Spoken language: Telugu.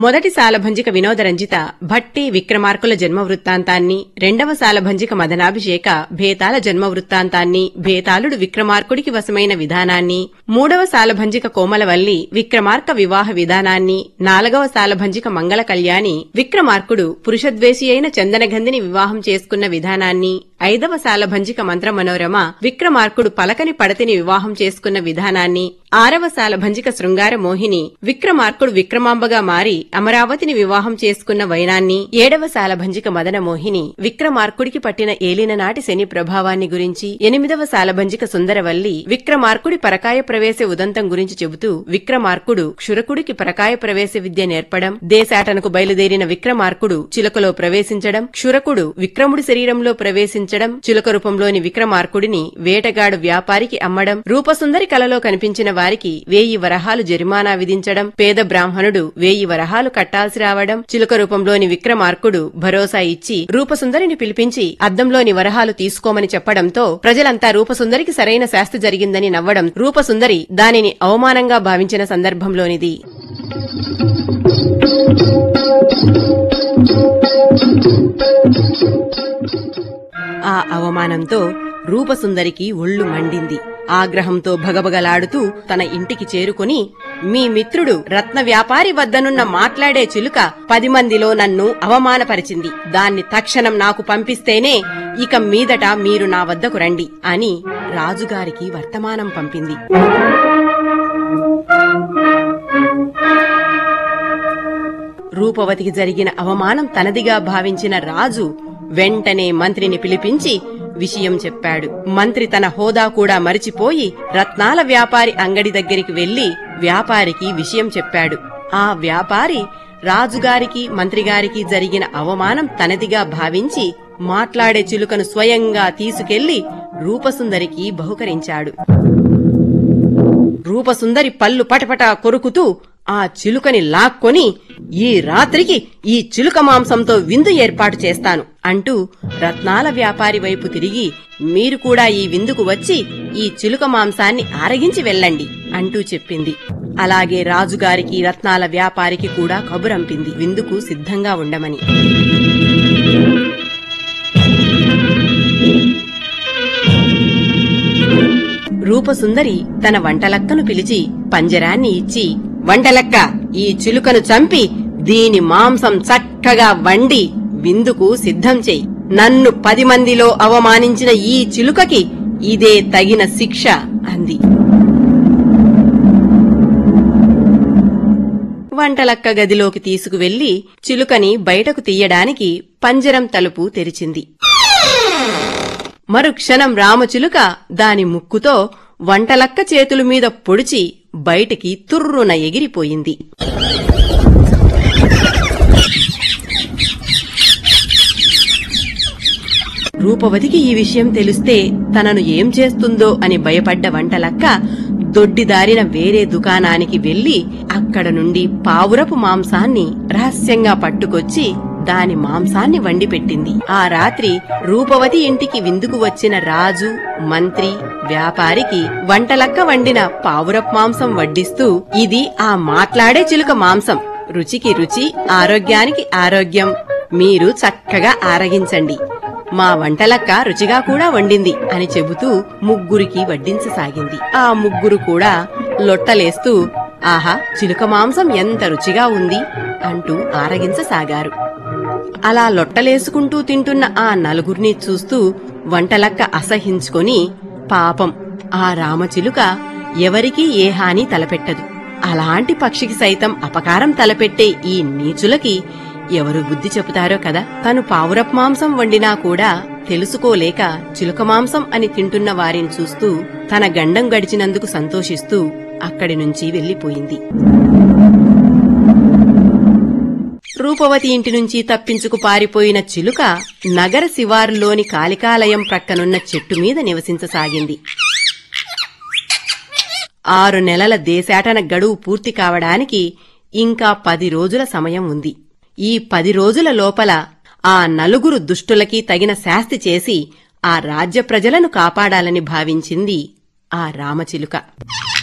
మొదటి సాలభంజిక వినోదరంజిత భట్టి విక్రమార్కుల జన్మ వృత్తాంతాన్ని రెండవ సాలభంజిక మదనాభిషేక భేతాల జన్మ వృత్తాంతాన్ని భేతాళుడు విక్రమార్కుడికి వశమైన విధానాన్ని మూడవ సాలభంజిక కోమలవల్లి విక్రమార్క వివాహ విధానాన్ని నాలుగవ సాలభంజిక మంగళ కళ్యాణి విక్రమార్కుడు పురుషద్వేషి అయిన చందనగంధిని వివాహం చేసుకున్న విధానాన్ని ఐదవ సాలభంజిక మంత్ర మనోరమ విక్రమార్కుడు పలకని పడతిని వివాహం చేసుకున్న విధానాన్ని ఆరవ సాలభంజిక శృంగార మోహిని విక్రమార్కుడు విక్రమాంబగా మారి అమరావతిని వివాహం చేసుకున్న వైనాన్ని ఏడవ సాలభంజిక మదన మోహిని విక్రమార్కుడికి పట్టిన ఏలిన నాటి శని ప్రభావాన్ని గురించి ఎనిమిదవ సాలభంజిక సుందరవల్లి విక్రమార్కుడి పరకాయ ప్రవేశ ఉదంతం గురించి చెబుతూ విక్రమార్కుడు క్షురకుడికి పరకాయ ప్రవేశ విద్య నేర్పడం దేశాటనకు బయలుదేరిన విక్రమార్కుడు చిలుకలో ప్రవేశించడం క్షురకుడు విక్రముడి శరీరంలో ప్రవేశించడం చిలుక రూపంలోని విక్రమార్కుడిని వేటగాడు వ్యాపారికి అమ్మడం రూపసుందరి కలలో కనిపించిన వారికి వేయి వరహాలు జరిమానా విధించడం పేద బ్రాహ్మణుడు వేయి వరహాలు కట్టాల్సి రావడం చిలుక రూపంలోని విక్రమార్కుడు భరోసా ఇచ్చి రూపసుందరిని పిలిపించి అద్దంలోని వరహాలు తీసుకోమని చెప్పడంతో ప్రజలంతా రూపసుందరికి సరైన శాస్తి జరిగిందని నవ్వడం రూపసుందరి దానిని అవమానంగా భావించిన సందర్భంలోనిది ఆ అవమానంతో రూపసుందరికి ఒళ్ళు మండింది ఆగ్రహంతో భగభగలాడుతూ తన ఇంటికి చేరుకుని మీ మిత్రుడు రత్న వ్యాపారి వద్దనున్న మాట్లాడే చిలుక పది మందిలో నన్ను అవమానపరిచింది దాన్ని తక్షణం నాకు పంపిస్తేనే ఇక మీదట మీరు నా వద్దకు రండి అని రాజుగారికి వర్తమానం పంపింది రూపవతికి జరిగిన అవమానం తనదిగా భావించిన రాజు వెంటనే మంత్రిని పిలిపించి విషయం చెప్పాడు మంత్రి తన హోదా కూడా మరిచిపోయి రత్నాల వ్యాపారి అంగడి దగ్గరికి వెళ్లి వ్యాపారికి విషయం చెప్పాడు ఆ వ్యాపారి రాజుగారికి మంత్రిగారికి జరిగిన అవమానం తనదిగా భావించి మాట్లాడే చిలుకను స్వయంగా తీసుకెళ్లి రూపసుందరికి బహుకరించాడు రూపసుందరి పళ్ళు పటపట కొరుకుతూ ఆ చిలుకని లాక్కొని ఈ రాత్రికి ఈ చిలుక మాంసంతో విందు ఏర్పాటు చేస్తాను అంటూ రత్నాల వ్యాపారి వైపు తిరిగి మీరు కూడా ఈ విందుకు వచ్చి ఈ చిలుక మాంసాన్ని ఆరగించి వెళ్ళండి అంటూ చెప్పింది అలాగే రాజుగారికి రత్నాల వ్యాపారికి కూడా కబురంపింది విందుకు సిద్ధంగా ఉండమని రూపసుందరి తన వంటలక్కను పిలిచి పంజరాన్ని ఇచ్చి వంటలక్క ఈ చిలుకను చంపి దీని మాంసం చక్కగా వండి విందుకు సిద్ధం చెయ్యి నన్ను పది మందిలో అవమానించిన ఈ చిలుకకి ఇదే తగిన శిక్ష అంది వంటలక్క గదిలోకి తీసుకువెళ్లి చిలుకని బయటకు తీయడానికి పంజరం తలుపు తెరిచింది మరుక్షణం రామచిలుక దాని ముక్కుతో వంటలక్క చేతుల మీద పొడిచి బయటికి తుర్రున ఎగిరిపోయింది రూపవతికి ఈ విషయం తెలిస్తే తనను ఏం చేస్తుందో అని భయపడ్డ వంటలక్క దొడ్డిదారిన వేరే దుకాణానికి వెళ్లి అక్కడ నుండి పావురపు మాంసాన్ని రహస్యంగా పట్టుకొచ్చి దాని మాంసాన్ని వండి పెట్టింది ఆ రాత్రి రూపవతి ఇంటికి విందుకు వచ్చిన రాజు మంత్రి వ్యాపారికి వంటలక్క వండిన పావురపు మాంసం వడ్డిస్తూ ఇది ఆ మాట్లాడే చిలుక మాంసం రుచికి రుచి ఆరోగ్యానికి ఆరోగ్యం మీరు చక్కగా ఆరగించండి మా వంటలక్క రుచిగా కూడా వండింది అని చెబుతూ ముగ్గురికి వడ్డించసాగింది ఆ ముగ్గురు కూడా లొట్టలేస్తూ ఆహా చిలుక మాంసం ఎంత రుచిగా ఉంది అంటూ ఆరగించసాగారు అలా లొట్టలేసుకుంటూ తింటున్న ఆ నలుగురిని చూస్తూ వంటలక్క అసహించుకొని పాపం ఆ రామచిలుక ఎవరికీ ఏ హాని తలపెట్టదు అలాంటి పక్షికి సైతం అపకారం తలపెట్టే ఈ నీచులకి ఎవరు బుద్ధి చెబుతారో కదా తను పావురప్ మాంసం వండినా కూడా తెలుసుకోలేక చిలుక మాంసం అని తింటున్న వారిని చూస్తూ తన గండం గడిచినందుకు సంతోషిస్తూ అక్కడి నుంచి వెళ్లిపోయింది రూపవతి ఇంటి నుంచి తప్పించుకు పారిపోయిన చిలుక నగర శివారులోని కాళికాలయం ప్రక్కనున్న చెట్టు మీద నివసించసాగింది ఆరు నెలల దేశాటన గడువు పూర్తి కావడానికి ఇంకా పది రోజుల సమయం ఉంది ఈ పది రోజుల లోపల ఆ నలుగురు దుష్టులకి తగిన శాస్తి చేసి ఆ రాజ్య ప్రజలను కాపాడాలని భావించింది ఆ రామచిలుక